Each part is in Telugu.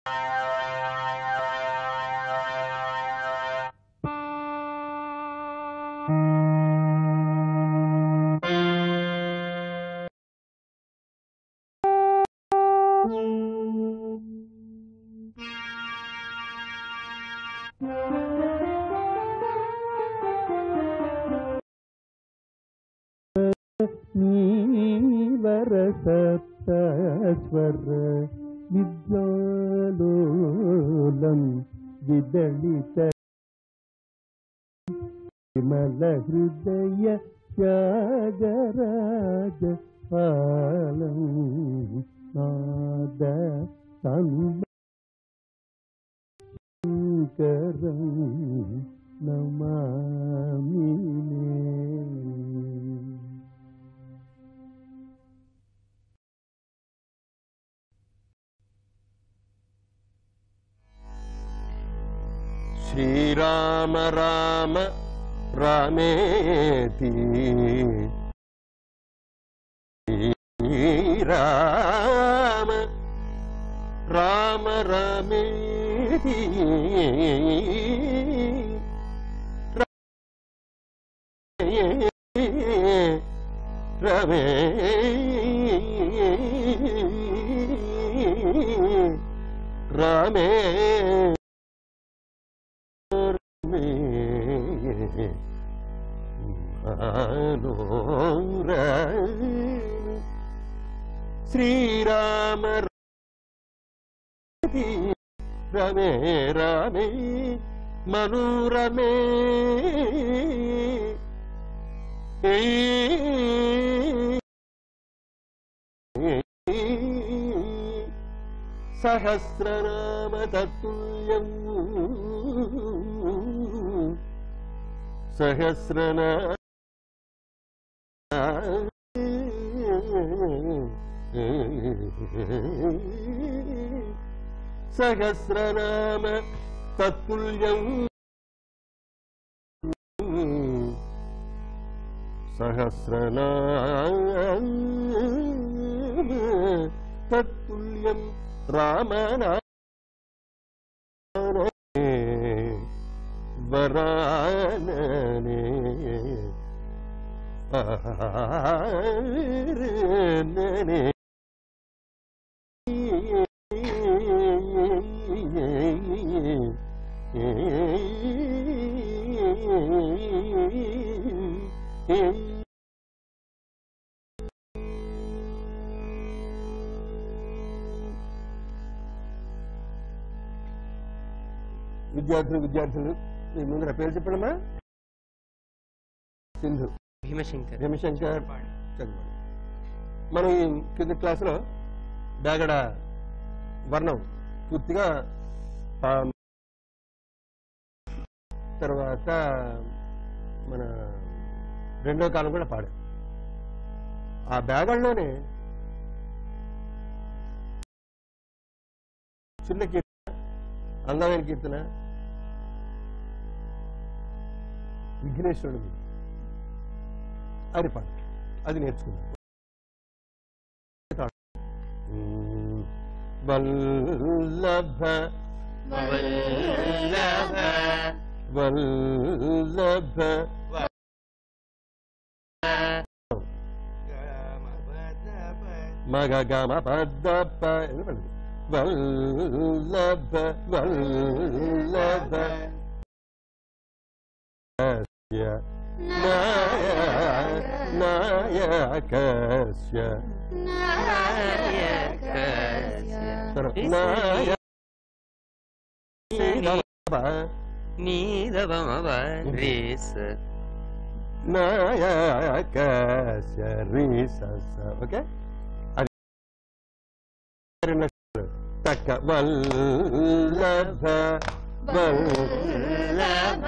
నీవరసప్తస్వర విద్యాలోలం విదళిత విమల హృదయ త్యాగరాజ పాలం నాద శంకరం నమామి శ్రీరామ రామ రామేతి శ్రీరామ రామ రామేతి రమే రామే శ్రీరామ రమే రమే మనోరమే సహస్రనామ తత్తుల్యం సహస్రనా సహస్రనామ తత్తుల్యం సహస్రనామ తత్తుల్యం రామనా వరాననే ఆరనే విద్యార్థులు విద్యార్థులు మీ ముందర పేరు చెప్పడమా సింధు భీమశంకర్ రవిశంకర్ చదవండి మనం ఈ కింద క్లాసులో దాగడ వర్ణం పూర్తిగా ఆ, తర్వాత మన రెండో కాలం కూడా పాడాం ఆ బ్యాగడ్లోనే చిన్న కీర్తన అందమైన కీర్తన విఘ్నేశ్వరుడు అది పాట అది నేర్చుకున్నాం వల్లభ వల్లభ వల్లభ మగ గమ పద్ద ప ఎందుకండి వల్లభ వల్లభ నాయకస్య నాయ నీదవమవ రేస్ నాయకస్య రీసస్ ఓకే అది రెండు లక్షలు. తక్క వల్లభ వల్లభ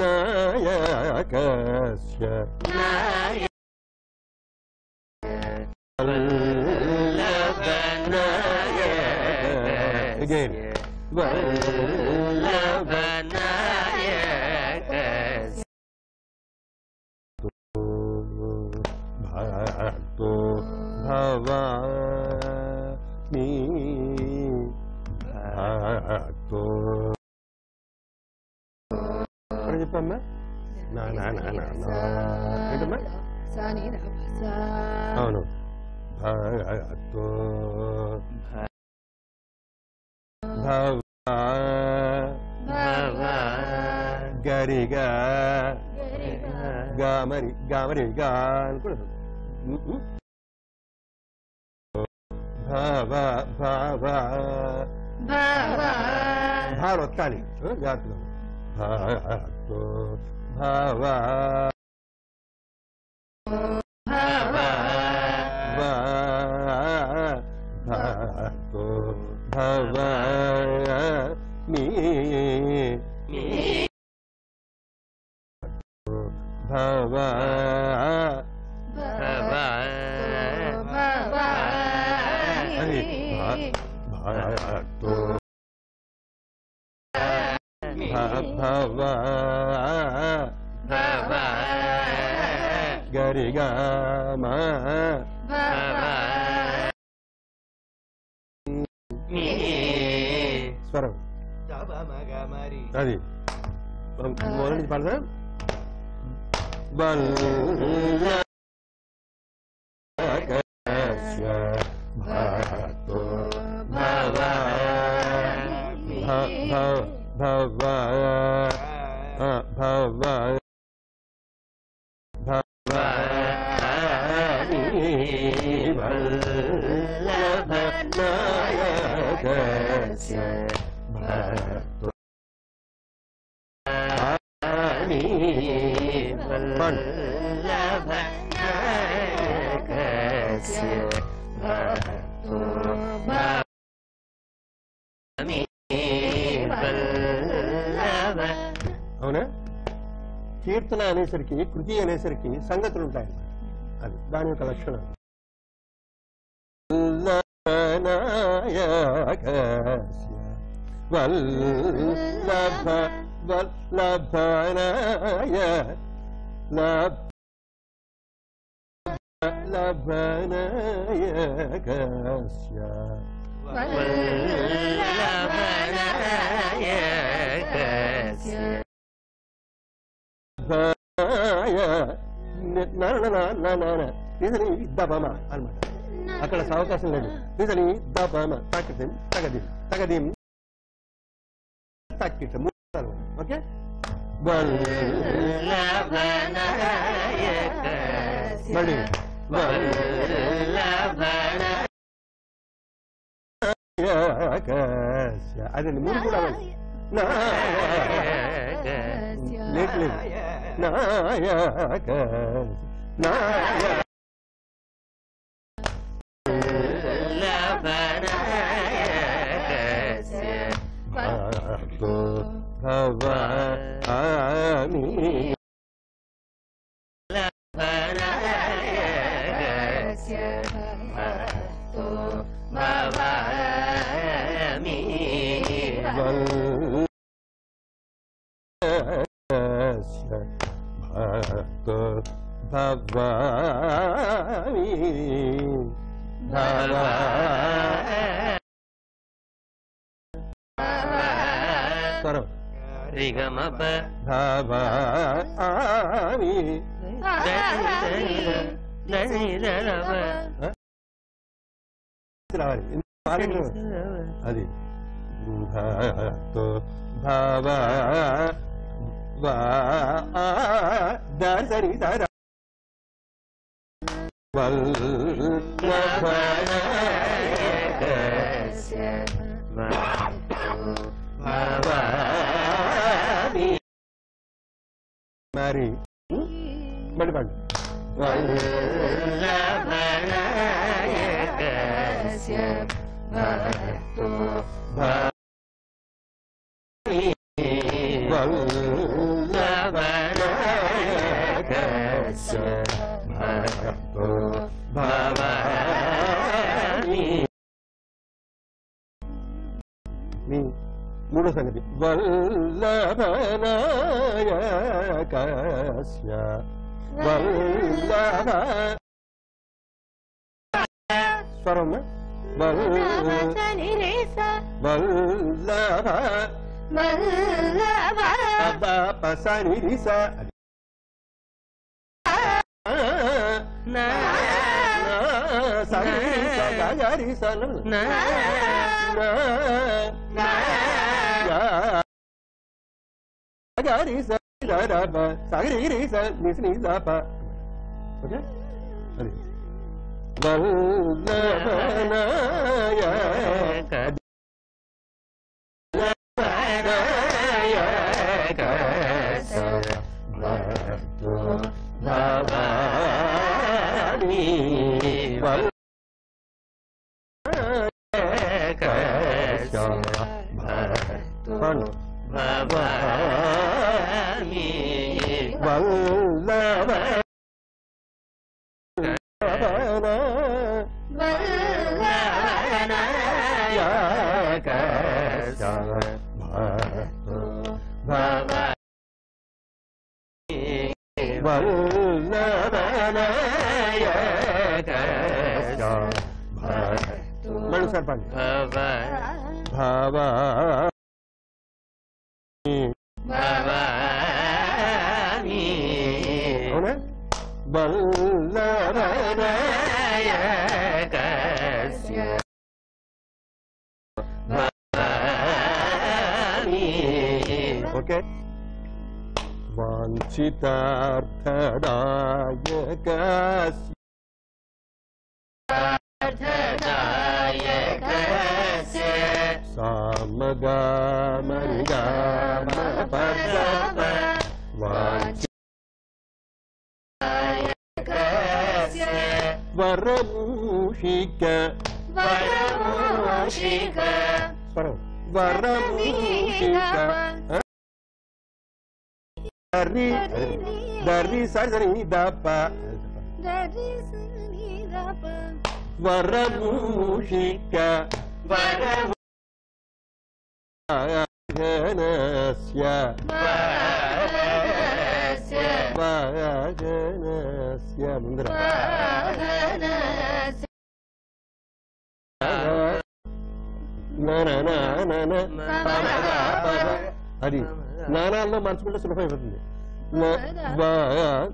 నాయకస్య వల్లభ నాయక అగైన్ వల్లభ భక్తో భవామి భక్తో అవును భగతో భవ భవ గరిగా గామరి గామరి గా అని కూడా ఉమ్, ఉమ్. భవ భవ భవ భాలు వత్తాలి ఆ, జాగ్రత్తగా భవతో భవ భవ భవ భవతో భవ మీ మీ భవ భవ అది భవతో భవ భవ గరిగా మా భవ మీ స్వరం అది మొదటి నుంచి పాడదా బల్లాకస్య భవతో భవ భవ భవ ఆ, భవ వల్లభనాయకస్య భవతో అవునా కీర్తన అనేసరికి కృతి అనేసరికి సంగతులు ఉంటాయి అది దాని యొక్క లక్షణం వల్లభనాయకస్య వల్లభ వల్లభనాయ లభ లభనాయకస్య ఇదని దబమ అనమాట అక్కడ అవకాశం లేదు ఇదని దబమ తగ్గదిం తగదిం తగదిం తక్కిట మూడు ఓకే మళ్ళీ అదండి మూడు కూడా అవ్వాలి. నాయక లేదు లేదు నాయక నాయ భక్తో భవామి వల్లస్య భక్తో భవామి భవ స్వరం రిగమప భవామి రావాలి పాడండి. అది భక్తో భవ వా దరి దర మరి మళ్ళీ పండి మీ మూడో సంగతి వల్లభనాయకస్య వల్లభ స్వరం వల్లభ పసని రిస సగరి స గగరి స న నా న నా గ గగరి స ర ర బ సగరి రి స ని ని ద ప ఓకే అది వల్లభనాయ భవాని భవాని వల్లభ మళ్ళీ చెప్పండి భావ అవునా వల్లభన ఓకే వాంఛితార్థదాయక సామగామరిగామ పద వాంఛి వరమూషిక స్వరం వరమూషిక ఆ? దర్రి దర్రి సరి సరి దప్ప వరమూషిక వాగనస్య వాగనస్య ముందర నన నన అది నానాల్లో మార్చుకుంటే సులభం అయిపోతుంది న- వా-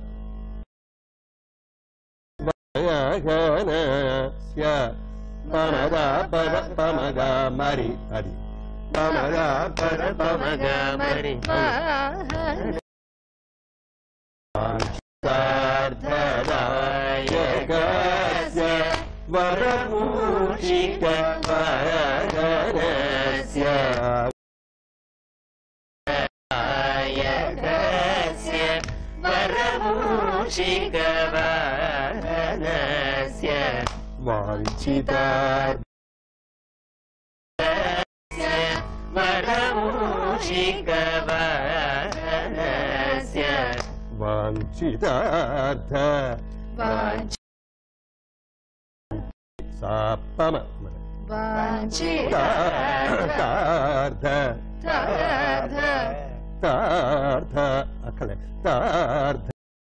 వాగనస్య పమగ పద పమగ మరి అది పమగ పద పమగ మరి సార్థదాయకస్య వరమూషిక వాగనస్య వాంఛితార్థ వాంఛితార్థ సాపమ తార్థ తార్థ అక్కలే తార్థ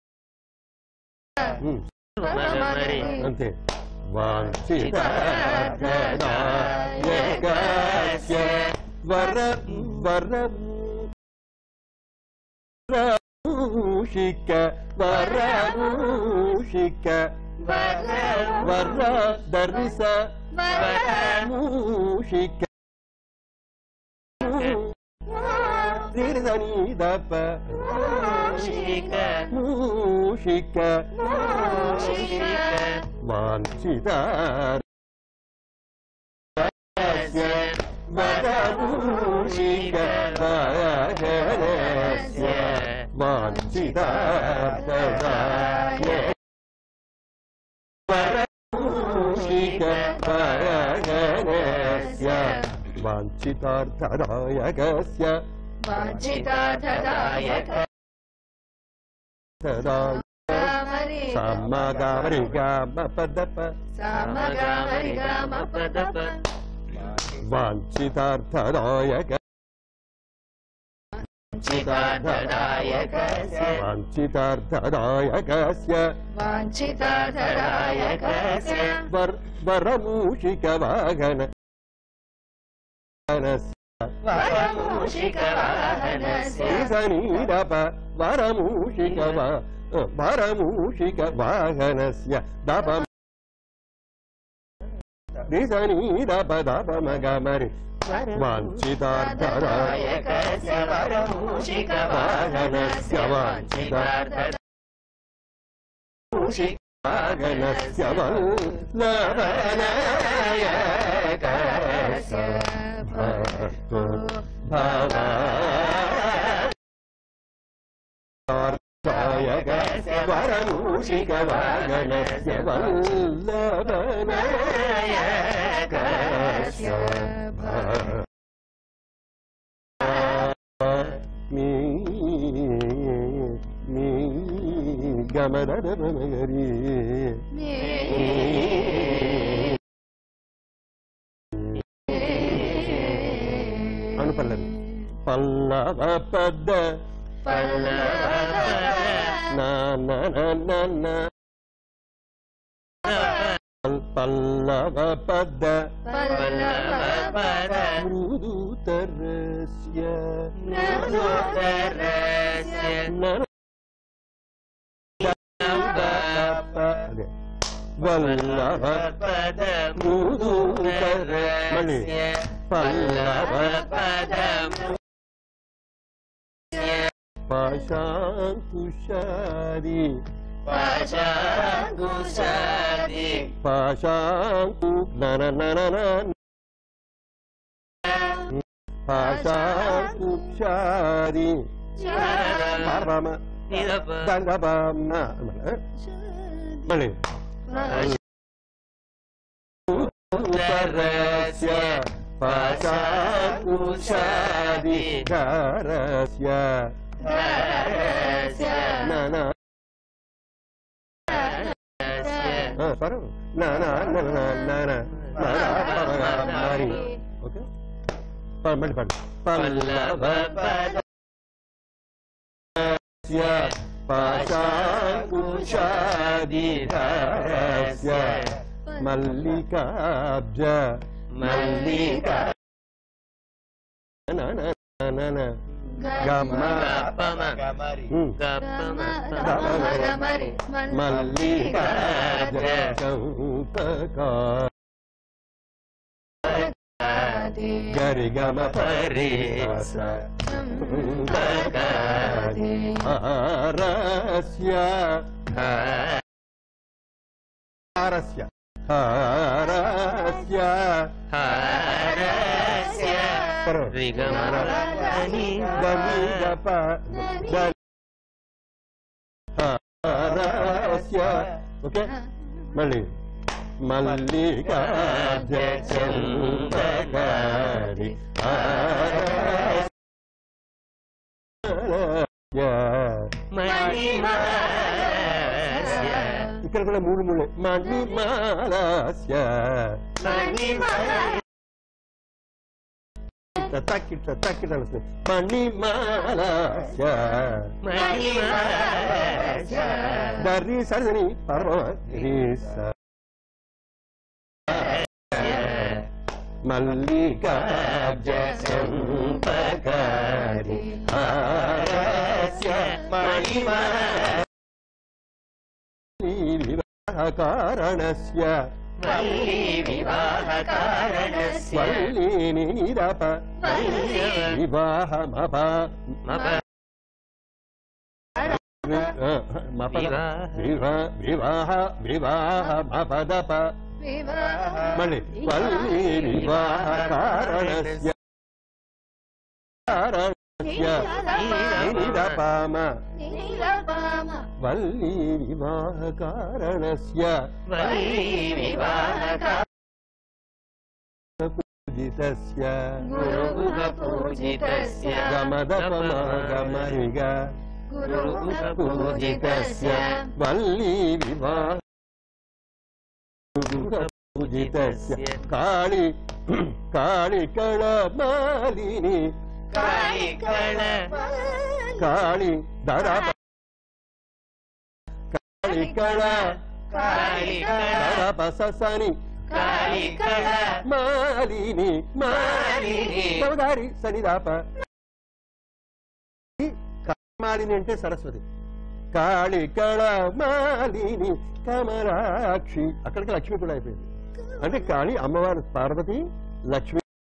ఉమ్, అంతే వాంఛితార్థదాయకస్య వర వర వరమూషిక వరమూషిక వర దర్శ మూషిక దీర్ఘని దప మూషిక వాంఛిత వరమూషిక వాహనస్య వాంఛిత వరమూషిక వాహనస్య వాంఛితార్థదాయకస్య వాంఛితార్థదాయక తదా సమ్మగామరిగామ పదప సామగామరిగామపదప వాంఛితార్థదాయక వాంఛితార్థదాయకస్య వాంఛితార్థదాయకస్య వాంఛితార్థదాయకస్య వర్ వరమూషిక వాహన వరమూషికవాహనస్య సనీరప వరమూషిక వరమూషిక వాహనస్య దప రిసని దపదపమగ మరి వాంఛితార్థరాయ నాయకస్య వరమూషిక వాహనస్య వాంఛితార్థ వాహనస్య వల్లభనాయకస్య భక్తో భవా ాయకస్య వరమూషిక వాగణస్య వల్లభనాయకస్య మీ మీ గమదమగరి అనుపల్లవి పల్లవ పద్ద నా నా నా నా నా పల్లవ పద్ద మృదుతరస్య అదే వల్లభ మృదుతర మళ్ళీ పల్లవ పాశాంకుశారి పాశాంకు నన నన నన పాశాంకుశారి పరమ దంగబామ్న మళ్ళీ ఉత్తరస్య పాశాంకుశారి ధరస్య నన సరే నన నన నన మరి ఓకే మళ్ళీ పండి పల్లవ పాశాంకుశాదిధరస్య మల్లికాబ్జ మల్లికా నన నన గమ ఉమ్. మల్లికాబ్జ చౌపకా గరిగమ పరిస హారస్య హారస్య హారస్య గమిగప హారస్య ఓకే మళ్ళీ మల్లికాధ్యక్షంతకారి ఇక్కడ కూడా మూడు మూడు మణిమాలస్య తక్కిట తక్కిట మణిమాలస్య దరి సరిదని పరమ మల్లికాజంపకారి హారస్య వివాహకారణస్య వల్లీని నిరప వివాహమప మప వివాహ వివాహ వివాహమపదప మళ్ళీ వల్లి వివాహ కారణస్య కారణస్య నిరపామ వల్లి వివాహ కారణస్య పూజితస్య పూజితస్య గమదపమ గమరిగ పూజితస్య వల్లి వివాహ పూజితస్య కాళి కాళికళ మాలిని కాళి దరప కాళికళ దరప ససని మాలిని మాలిని సౌదారి సనిదాప మాలిని అంటే సరస్వతి కాళికళ మాలిని కమలాక్షి అక్కడికి లక్ష్మి కూడా అయిపోయింది అంటే కాళీ అమ్మవారు పార్వతి లక్ష్మి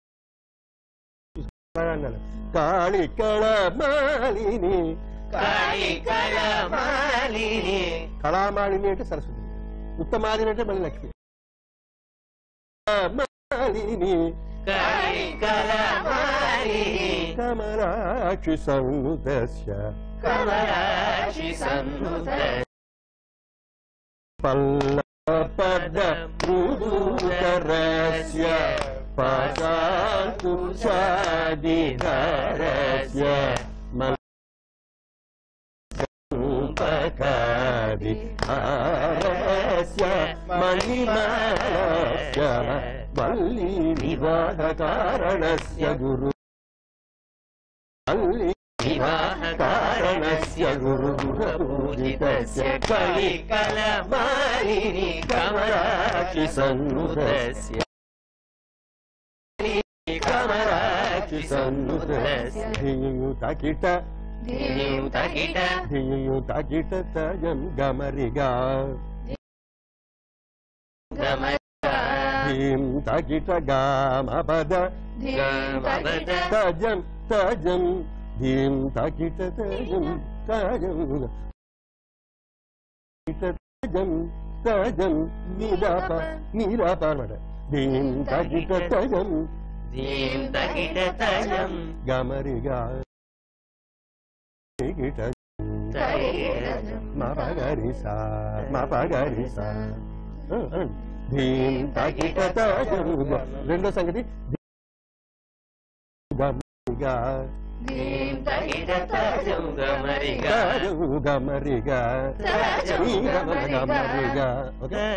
అన్నాడు కాళి కళమాలిని కాళీ కళమాలిని కళామాలిని అంటే సరస్వతి ఉత్తమాలిని అంటే మళ్ళీ లక్ష్మి మాలిని కాళీ కళమాలిని కమలాక్షి సందస్య కమలాక్షి సన్నుత పల్లపద మృదుకరస్య పాశాకుషాదిధరస్య మల్పకాది హారస్య మణిమాలస్య వల్లి వివాహకారణస్య గురు వల్లి వివాహకారణస్య గురు పూజితస్య కాళీ కళమాలిని కమలాక్షి సన్నుతస్య కమరాక్షి సన్నుతస్య ధియుతకిట ధియుత కిట ధియుతకిట తజం గమరిగా గమగా ధీం తకిట గామపద గమపద తజం తజం ధీం తకిట తజం తజం తజం తజం నీరాప నీరాప అనమాట ధీం తకిట తజం ధీం తకిట తజం గమరిగా గిట తరిగిటజం మపగరి సా మపగరి సా ధీం తకిట తజం రెండో సంగతి గమరిగా ధీం తకిట తజం గమరిగా గమరిగా గమరిగా ఓకే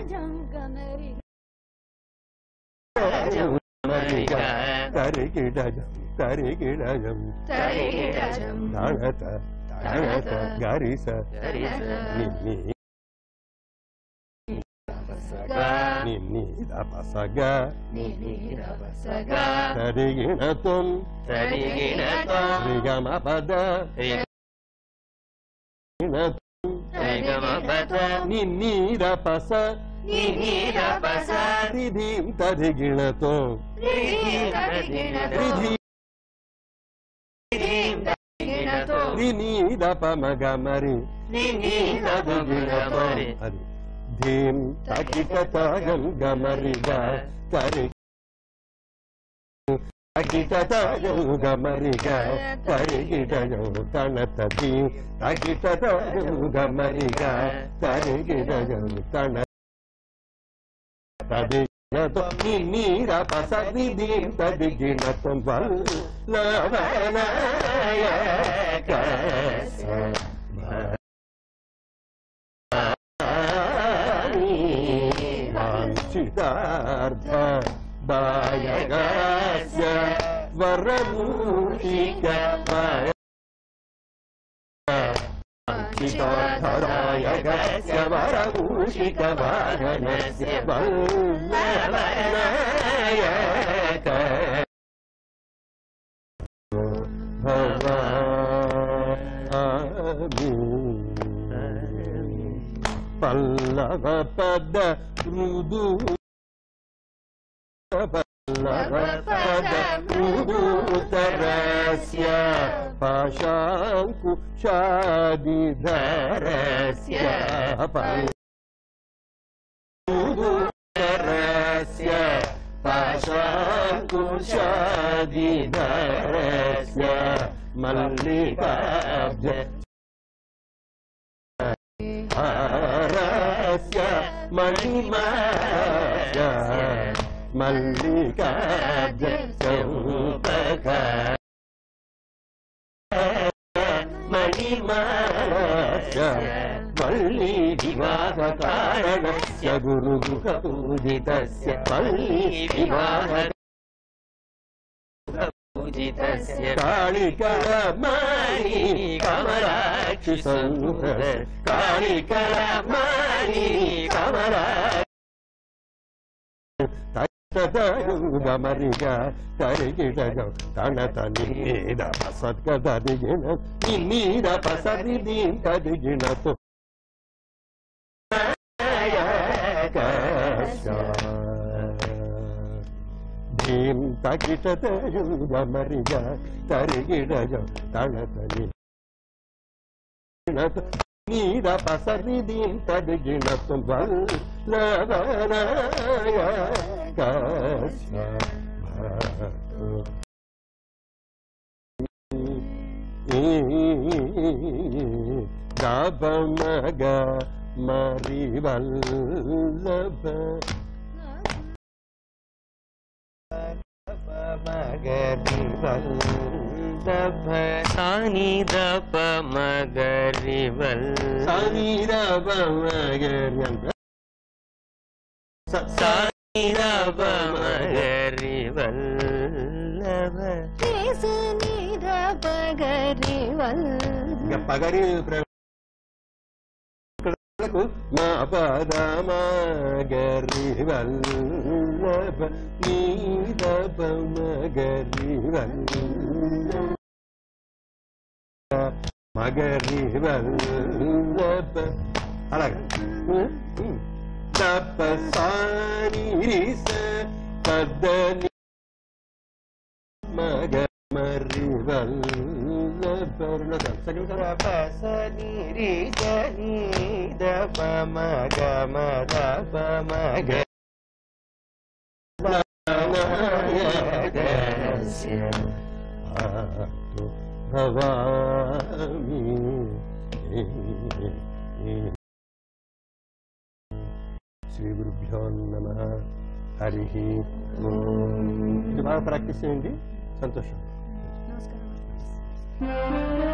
గమరిగా తరిగిడజం తరిగిడజం తరిగిటజం తాళత తాళత గరిస నిన్ని నిన్ని దపసగ నినిరవసగా తరిగిణతం తరిగిణతో రిగమ పద రిగమపద నిన్నీరపస నినిరవస రిధీం తరిగిణతో రిధీం రిధి తరిగిణతో రినీరపమగమరి నినిరవగమరి అది ధీం తగిట తాగం గమరిగా కరి తగిట తాగం గమరిగా కరిగిడయం తణత ధీం తగిట తాగం గమరిగా కరిగిడయం తణ తదిగినతో నీరపస రిధీం తదిగినతం వల్లవనాయక వాంఛితార్థ దాయగాస్య వరమూషిక వాంఛితార్థదాయగస్య వరమూషిక వాహనస్య వల్లవనాయక భవామి పల్లవ పద మృదు పల్లవ పద మృదుతరస్య పాశాంకు షాదిధరస్య మృదుతరస్య పాశాంకు షాదిధరస్య మల్లికాబ్జ హారస్య మణిమాయ మల్లికాబ్జ చౌపక మణిమాయ వల్లి వివాహ కారణస్య గురుగుహ పూజితస్య వల్లి వివాహ పూజితస్య కాళికళమాలి కమలాక్షి సంహ కాళికళమాలి కమలాక్షి గమరిగా కరిగిడగం తనత నీద పసద్గదిగిన నీద పసది కదిగినతో ధీం తగిట తరుగమరిగ తరిగిడజ తళతని నీద పసరి దీం తడిగిణతు వల్లవనాయ కస్య భక్తో గబమగ మరివల్లభ మగరివల్లభ సాని దప మగరివల్ సానీరవమగరి అంటే స- స- సాని దప మగరివల్లభ ఇంకా పగరి ప్రయోగకు మా పద మగరి వల్లభ నీదప మగరి వల్లభ మగరి వల్లభ అలాగే తప సాని రిస పద్దని మగ మరి వల్లభ సెకండ్ సార్ పసని రి సని దప మగ మదప మగ భవామి శ్రీ గురుభ్యో నమ హరి ఓం ఇది బాగా ప్రాక్టీస్ చేయండి సంతోషం నమస్కారం